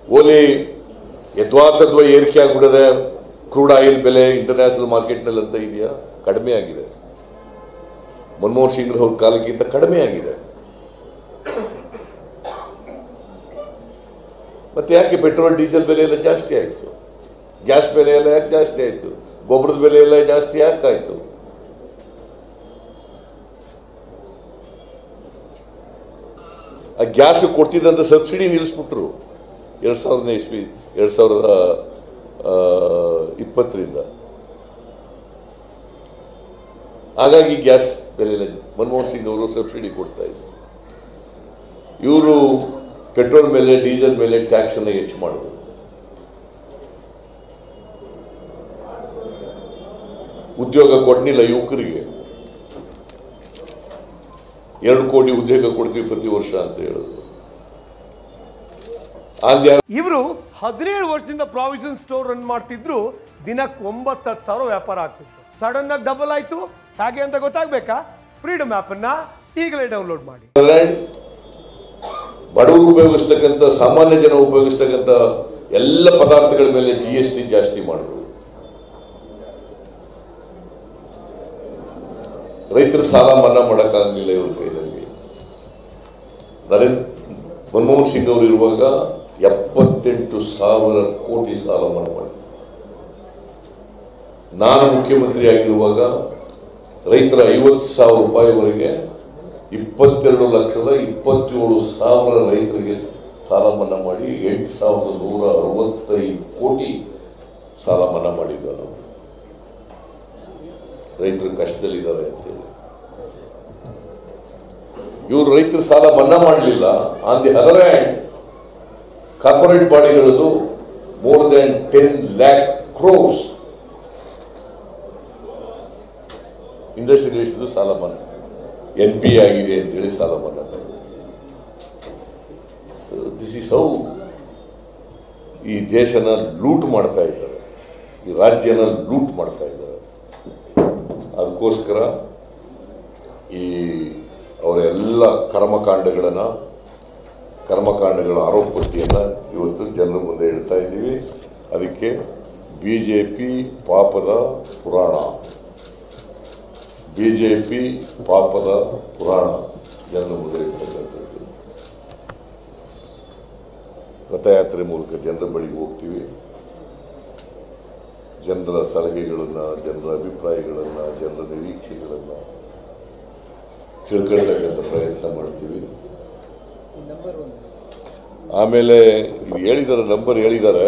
ಓಲಿ ಯಥಾತತ್ವ ಏರಿಕೆ ಆಗ್ಬಿಡದೆ ಕ್ರೂಡ್ ಆಯಿಲ್ ಬೆಲೆ ಇಂಟರ್ನ್ಯಾಷನಲ್ ಮಾರ್ಕೆಟ್ನಲ್ಲಿ ಅಂತ ಇದೆಯಾ ಕಡಿಮೆ ಆಗಿದೆ ಮನಮೋಹನ್ ಸಿಂಗ್ ಅವ್ರ ಕಾಲಕ್ಕಿಂತ ಕಡಿಮೆ ಆಗಿದೆ ಮತ್ತೆ ಯಾಕೆ ಪೆಟ್ರೋಲ್ ಡೀಸೆಲ್ ಬೆಲೆ ಎಲ್ಲ ಜಾಸ್ತಿ ಆಯಿತು ಗ್ಯಾಸ್ ಬೆಲೆ ಎಲ್ಲ ಯಾಕೆ ಜಾಸ್ತಿ ಆಯಿತು ಗೊಬ್ಬರದ ಬೆಲೆ ಎಲ್ಲ ಜಾಸ್ತಿ ಯಾಕೆ ಆಯಿತು ಆ ಗ್ಯಾಸ್ ಕೊಡ್ತಿದ್ದಂಥ ಸಬ್ಸಿಡಿ ನಿಲ್ಲಿಸ್ಬಿಟ್ರು ಎರಡು ಸಾವಿರದ ಇಸ್ವಿ ಎರಡು ಸಾವಿರದ ಆ, ಇಪ್ಪತ್ತರಿಂದ ಹಾಗಾಗಿ ಗ್ಯಾಸ್ ಬೆಲೆ ಎಲ್ಲ ಮನಮೋಹನ್ ಸಿಂಗ್ ಅವರು ಸಬ್ಸಿಡಿ ಕೊಡ್ತಾ ಇದ್ರು ಇವರು ಪೆಟ್ರೋಲ್ ಮೇಲೆ ಡೀಸೆಲ್ ಮೇಲೆ ಟ್ಯಾಕ್ಸ್ ಅನ್ನು ಹೆಚ್ಚು ಮಾಡಿದ್ರು ಉದ್ಯೋಗ ಕೊಡ್ನಿಲ್ಲ ಯುವಕರಿಗೆ ಎರಡು ಕೋಟಿ ಉದ್ಯೋಗ ಕೊಡ್ತೀವಿ ಪ್ರತಿ ವರ್ಷ ಅಂತ ಹೇಳಿದ್ರು ಆಂಧ್ಯ ಇವರು ಹದಿನೇಳು ವರ್ಷದಿಂದ ಪ್ರಾವಿಷನ್ ಸ್ಟೋರ್ ರನ್ ಮಾಡ್ತಿದ್ರು ದಿನಕ್ಕೆ ಒಂಬತ್ತು ಹತ್ತು ಸಾವಿರ ವ್ಯಾಪಾರ ಆಗ್ತಿತ್ತು ಸಡನ್ ಆಗಿ ಡಬಲ್ ಆಯ್ತು ಹಾಗೆ ಅಂತ ಗೊತ್ತಾಗ್ಬೇಕಾ ಫ್ರೀಡಮ್ ಆಪ್ ಅನ್ನ ಈಗಲೇ ಡೌನ್ಲೋಡ್ ಮಾಡಿ ಬಡವರು ಉಪಯೋಗಿಸ್ತಕ್ಕಂಥ ಸಾಮಾನ್ಯ ಜನ ಉಪಯೋಗಿಸ್ತಕ್ಕಂಥ ಎಲ್ಲ ಪದಾರ್ಥಗಳ ಮೇಲೆ ಜಿ ಎಸ್ ಟಿ ಜಾಸ್ತಿ ಮಾಡಿದ್ರು ರೈತರ ಸಾಲ ಮನ್ನಾ ಮಾಡೋಕ್ಕಾಗಲಿಲ್ಲ ಇವ್ರ ಕೈಯಲ್ಲಿ ನರೇಂದ್ರ ಮನಮೋಹನ್ ಸಿಂಗ್ ಅವರು ಇರುವಾಗ ಎಪ್ಪತ್ತೆಂಟು ಸಾವಿರ ಕೋಟಿ ಸಾಲ ಮನ್ನಾ ಮಾಡಿದ್ರು ನಾನು ಮುಖ್ಯಮಂತ್ರಿ ಆಗಿರುವಾಗ ರೈತರ ಐವತ್ತು ಸಾವಿರ ರೂಪಾಯಿವರೆಗೆ ಇಪ್ಪತ್ತೆರಡು ಲಕ್ಷದ ಇಪ್ಪತ್ತೇಳು ಸಾವಿರ ರೈತರಿಗೆ ಸಾಲ ಮನ್ನಾ ಮಾಡಿ ಎಂಟು ಸಾವಿರದ ನೂರ ಅರವತ್ತೈದು ಕೋಟಿ ಸಾಲ ಮನ್ನಾ ಮಾಡಿದ್ದ ನಾವು ರೈತರು ಕಷ್ಟದಲ್ಲಿದ್ದಾರೆ ಅಂತೇಳಿ ಇವರು ರೈತರ ಸಾಲ ಮನ್ನಾ ಮಾಡಲಿಲ್ಲ on the other hand corporate ಬಾಡಿಗಳದು more than ten lakh crores ಇಂಡಸ್ಟ್ರಿಯಲಿಸ್ಟ್ದು ಸಾಲ ಮನ್ನಾ ಎನ್ ಪಿ ಆಗಿದೆ ಅಂತೇಳಿ ಸಾಲ ಮನ್ನಾ ದಿಸ್ ಈಸ್ ಹೌ ಈ ದೇಶನ ಲೂಟ್ ಮಾಡ್ತಾ ಇದ್ದಾರೆ ಈ ರಾಜ್ಯನ ಲೂಟ್ ಮಾಡ್ತಾ ಇದ್ದಾರೆ ಅದಕ್ಕೋಸ್ಕರ ಈ ಅವರ ಎಲ್ಲ ಕರ್ಮಕಾಂಡಗಳನ್ನು ಕರ್ಮಕಾಂಡಗಳ ಆರೋಪ ಪಟ್ಟಿಯನ್ನು ಇವತ್ತು ಜನರ ಮುಂದೆ ಇಡ್ತಾ ಇದ್ದೀವಿ ಅದಕ್ಕೆ ಬಿ ಜೆ ಪಿ ಪಾಪದ ಪುರಾಣ ಬಿ ಜೆ ಪಿ ಪಾಪದ ಪುರಾಣ ಜನರ ಮುಂದೆ ಇರ್ತಕ್ಕಂಥದ್ದು ರಥಯಾತ್ರೆ ಮೂಲಕ ಜನರ ಬಳಿಗೆ ಹೋಗ್ತೀವಿ ಜನರ ಸಲಹೆಗಳನ್ನು ಜನರ ಅಭಿಪ್ರಾಯಗಳನ್ನು ಜನರ ನಿರೀಕ್ಷೆಗಳನ್ನು ತಿಳ್ಕೊಳ್ತಕ್ಕಂಥ ಪ್ರಯತ್ನ ಮಾಡ್ತೀವಿ ಆಮೇಲೆ ಇದು ಹೇಳಿದ್ದಾರೆ ನಂಬರ್ ಹೇಳಿದ್ದಾರೆ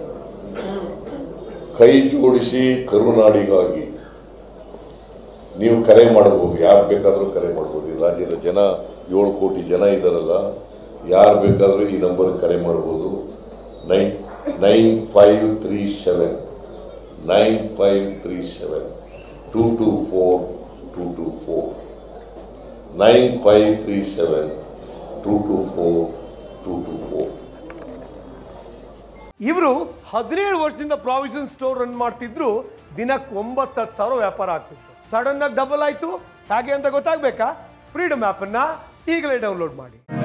ಕೈ ಜೋಡಿಸಿ ಕರುನಾಡಿಗಾಗಿ ನೀವು ಕರೆ ಮಾಡಬಹುದು ಯಾರು ಬೇಕಾದರೂ ಕರೆ ಮಾಡ್ಬೋದು ಈ ರಾಜ್ಯದ ಜನ ಏಳು ಕೋಟಿ ಜನ ಇದ್ದಾರಲ್ಲ ಯಾರು ಬೇಕಾದರೂ ಈ ನಂಬರ್ ಕರೆ ಮಾಡ್ಬೋದು nine nine five three seven nine five three seven two two four two two four nine five three seven two two four two two four ಇವರು ಹದಿನೇಳು ವರ್ಷದಿಂದ ಪ್ರಾವಿಷನ್ ಸ್ಟೋರ್ ರನ್ ಮಾಡ್ತಿದ್ರು ದಿನಕ್ಕೆ ಒಂಬತ್ತು ಹತ್ತು ಸಾವಿರ ವ್ಯಾಪಾರ ಆಗ್ತಿತ್ತು ಸಡನ್ ಆಗಿ ಡಬಲ್ ಆಯ್ತು ಹಾಗೆ ಅಂತ ಗೊತ್ತಾಗ್ಬೇಕಾ ಫ್ರೀಡಮ್ ಆಪ್ ಅನ್ನ ಈಗಲೇ ಡೌನ್ಲೋಡ್ ಮಾಡಿ